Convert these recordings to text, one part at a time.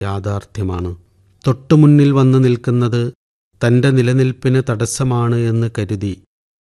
യാഥാർത്ഥ്യമാണ് തൊട്ടുമുന്നിൽ വന്നു നിൽക്കുന്നത് തന്റെ നിലനിൽപ്പിന് തടസ്സമാണ് എന്ന് കരുതി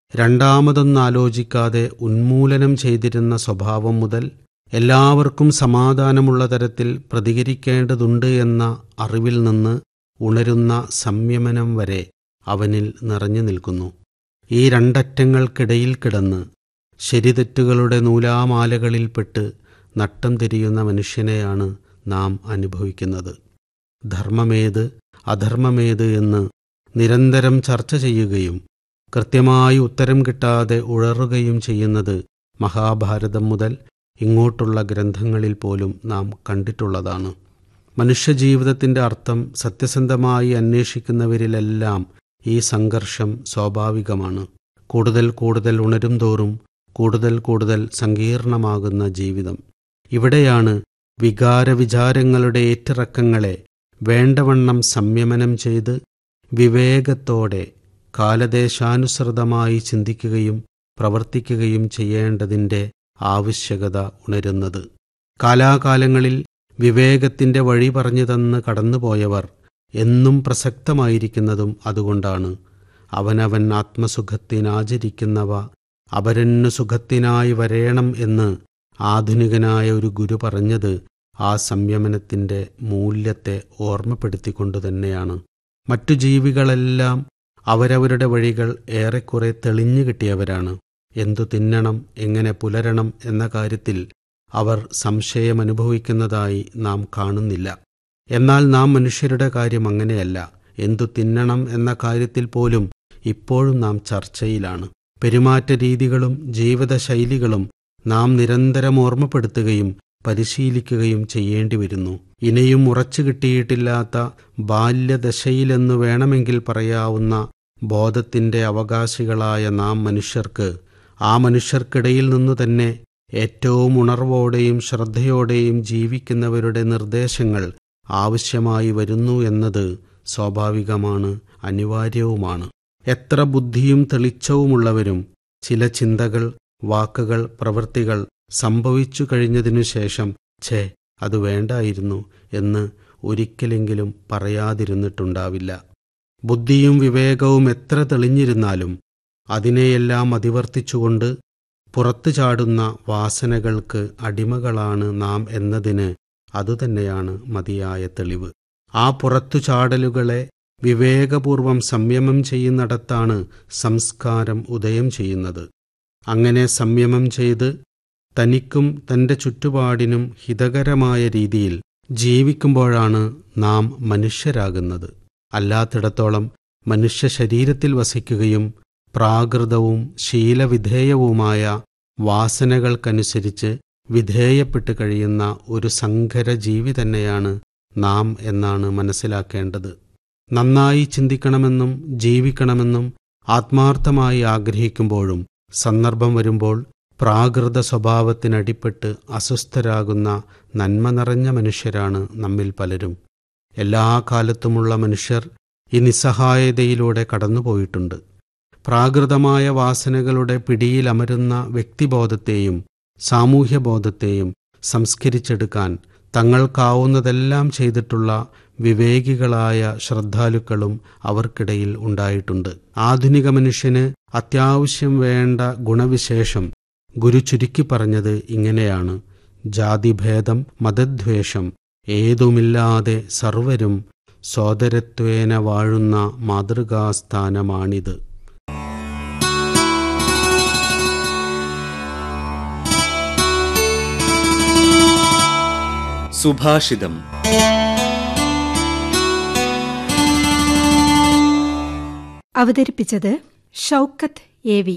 രണ്ടാമതൊന്നാലോചിക്കാതെ ഉന്മൂലനം ചെയ്തിരുന്ന സ്വഭാവം മുതൽ എല്ലാവർക്കും സമാധാനമുള്ള തരത്തിൽ പ്രതികരിക്കേണ്ടതുണ്ട് എന്ന അറിവിൽ നിന്ന് ഉണരുന്ന സംയമനം വരെ അവനിൽ നിറഞ്ഞു നിൽക്കുന്നു ഈ രണ്ടറ്റങ്ങൾക്കിടയിൽ കിടന്ന് ശരിതെറ്റുകളുടെ നൂലാമാലകളിൽപ്പെട്ട് നട്ടം തിരിയുന്ന മനുഷ്യനെയാണ് നാം അനുഭവിക്കുന്നത് ധർമ്മമേത് അധർമ്മമേത് എന്ന് നിരന്തരം ചർച്ച ചെയ്യുകയും കൃത്യമായി ഉത്തരം കിട്ടാതെ ഉഴറുകയും ചെയ്യുന്നത് മഹാഭാരതം മുതൽ ഇങ്ങോട്ടുള്ള ഗ്രന്ഥങ്ങളിൽ പോലും നാം കണ്ടിട്ടുള്ളതാണ് മനുഷ്യജീവിതത്തിൻ്റെ അർത്ഥം സത്യസന്ധമായി അന്വേഷിക്കുന്നവരിലെല്ലാം ഈ സംഘർഷം സ്വാഭാവികമാണ് കൂടുതൽ കൂടുതൽ ഉണരും തോറും കൂടുതൽ കൂടുതൽ സങ്കീർണമാകുന്ന ജീവിതം ഇവിടെയാണ് വികാരവിചാരങ്ങളുടെ ഏറ്റിറക്കങ്ങളെ വേണ്ടവണ്ണം സംയമനം ചെയ്ത് വിവേകത്തോടെ കാലദേശാനുസൃതമായി ചിന്തിക്കുകയും പ്രവർത്തിക്കുകയും ചെയ്യേണ്ടതിൻ്റെ ആവശ്യകത ഉണരുന്നത് കാലാകാലങ്ങളിൽ വിവേകത്തിൻ്റെ വഴി പറഞ്ഞു തന്ന് കടന്നുപോയവർ എന്നും പ്രസക്തമായിരിക്കുന്നതും അതുകൊണ്ടാണ് അവനവൻ ആത്മസുഖത്തിനാചരിക്കുന്നവ അപരന്നു സുഖത്തിനായി വരേണം എന്ന് ആധുനികനായ ഒരു ഗുരു പറഞ്ഞത് ആ സംയമനത്തിൻ്റെ മൂല്യത്തെ ഓർമ്മപ്പെടുത്തിക്കൊണ്ട് തന്നെയാണ് മറ്റു ജീവികളെല്ലാം അവരവരുടെ വഴികൾ ഏറെക്കുറെ തെളിഞ്ഞു കിട്ടിയവരാണ് എന്തു തിന്നണം എങ്ങനെ പുലരണം എന്ന കാര്യത്തിൽ അവർ സംശയമനുഭവിക്കുന്നതായി നാം കാണുന്നില്ല എന്നാൽ നാം മനുഷ്യരുടെ കാര്യം അങ്ങനെയല്ല എന്തു തിന്നണം എന്ന കാര്യത്തിൽ പോലും ഇപ്പോഴും നാം ചർച്ചയിലാണ് പെരുമാറ്റ രീതികളും ജീവിതശൈലികളും നാം നിരന്തരം ഓർമ്മപ്പെടുത്തുകയും പരിശീലിക്കുകയും ചെയ്യേണ്ടി വരുന്നു ഇനിയും ഉറച്ചു കിട്ടിയിട്ടില്ലാത്ത ബാല്യദശയിലെന്നു വേണമെങ്കിൽ പറയാവുന്ന ബോധത്തിന്റെ അവകാശികളായ നാം മനുഷ്യർക്ക് ആ മനുഷ്യർക്കിടയിൽ നിന്നു തന്നെ ഏറ്റവും ഉണർവോടെയും ശ്രദ്ധയോടെയും ജീവിക്കുന്നവരുടെ നിർദ്ദേശങ്ങൾ ആവശ്യമായി വരുന്നു എന്നത് സ്വാഭാവികമാണ് അനിവാര്യവുമാണ് എത്ര ബുദ്ധിയും തെളിച്ചവുമുള്ളവരും ചില ചിന്തകൾ വാക്കുകൾ പ്രവൃത്തികൾ സംഭവിച്ചു കഴിഞ്ഞതിനു ശേഷം ഛേ അത് വേണ്ടായിരുന്നു എന്ന് ഒരിക്കലെങ്കിലും പറയാതിരുന്നിട്ടുണ്ടാവില്ല ബുദ്ധിയും വിവേകവും എത്ര തെളിഞ്ഞിരുന്നാലും അതിനെയെല്ലാം അതിവർത്തിച്ചുകൊണ്ട് പുറത്തു ചാടുന്ന വാസനകൾക്ക് അടിമകളാണ് നാം എന്നതിന് അതുതന്നെയാണ് മതിയായ തെളിവ് ആ പുറത്തു ചാടലുകളെ വിവേകപൂർവം സംയമം ചെയ്യുന്നിടത്താണ് സംസ്കാരം ഉദയം ചെയ്യുന്നത് അങ്ങനെ സംയമം ചെയ്ത് തനിക്കും തന്റെ ചുറ്റുപാടിനും ഹിതകരമായ രീതിയിൽ ജീവിക്കുമ്പോഴാണ് നാം മനുഷ്യരാകുന്നത് അല്ലാത്തിടത്തോളം മനുഷ്യ ശരീരത്തിൽ വസിക്കുകയും പ്രാകൃതവും ശീലവിധേയവുമായ വാസനകൾക്കനുസരിച്ച് വിധേയപ്പെട്ട് കഴിയുന്ന ഒരു സങ്കര ജീവി തന്നെയാണ് നാം എന്നാണ് മനസ്സിലാക്കേണ്ടത് നന്നായി ചിന്തിക്കണമെന്നും ജീവിക്കണമെന്നും ആത്മാർത്ഥമായി ആഗ്രഹിക്കുമ്പോഴും സന്ദർഭം വരുമ്പോൾ പ്രാകൃത സ്വഭാവത്തിനടിപ്പെട്ട് അസ്വസ്ഥരാകുന്ന നന്മ നിറഞ്ഞ മനുഷ്യരാണ് നമ്മിൽ പലരും എല്ലാ കാലത്തുമുള്ള മനുഷ്യർ ഈ നിസ്സഹായതയിലൂടെ കടന്നുപോയിട്ടുണ്ട് പ്രാകൃതമായ വാസനകളുടെ പിടിയിലമരുന്ന വ്യക്തിബോധത്തെയും സാമൂഹ്യബോധത്തെയും സംസ്കരിച്ചെടുക്കാൻ തങ്ങൾക്കാവുന്നതെല്ലാം ചെയ്തിട്ടുള്ള വിവേകികളായ ശ്രദ്ധാലുക്കളും അവർക്കിടയിൽ ഉണ്ടായിട്ടുണ്ട് ആധുനിക മനുഷ്യന് അത്യാവശ്യം വേണ്ട ഗുണവിശേഷം ഗുരു ചുരുക്കി പറഞ്ഞത് ഇങ്ങനെയാണ് ജാതിഭേദം മതദ്വേഷം ഏതുമില്ലാതെ സർവരും സോദരത്വേന വാഴുന്ന മാതൃകാസ്ഥാനമാണിത് സുഭാഷിതം അവതരിപ്പിച്ചത് Shoukath A V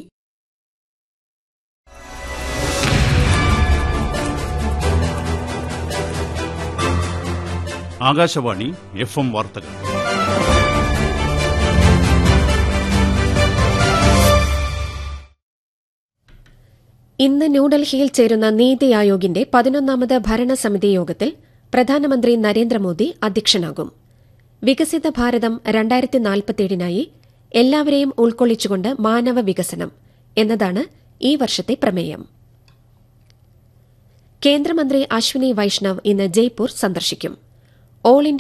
Akashvani F M വാർത്തകൾ ഇന്ന് ന്യൂഡൽഹിയിൽ ചേരുന്ന നീതി ആയോഗിന്റെ പതിനൊന്നാമത് ഭരണസമിതി യോഗത്തിൽ പ്രധാനമന്ത്രി നരേന്ദ്രമോദി അധ്യക്ഷനാകും വികസിത ഭാരതം രണ്ടായിരത്തി നാൽപ്പത്തിയേഴിനായി എല്ലാവരെയും ഉൾക്കൊള്ളിച്ചുകൊണ്ട് മാനവ വികസനം എന്നതാണ് ഈ വർഷത്തെ പ്രമേയം കേന്ദ്രമന്ത്രി അശ്വിനി വൈഷ്ണവ് ഇന്ന് ജയ്പൂർ സന്ദർശിക്കും ഓൾ ഇന്ത്യ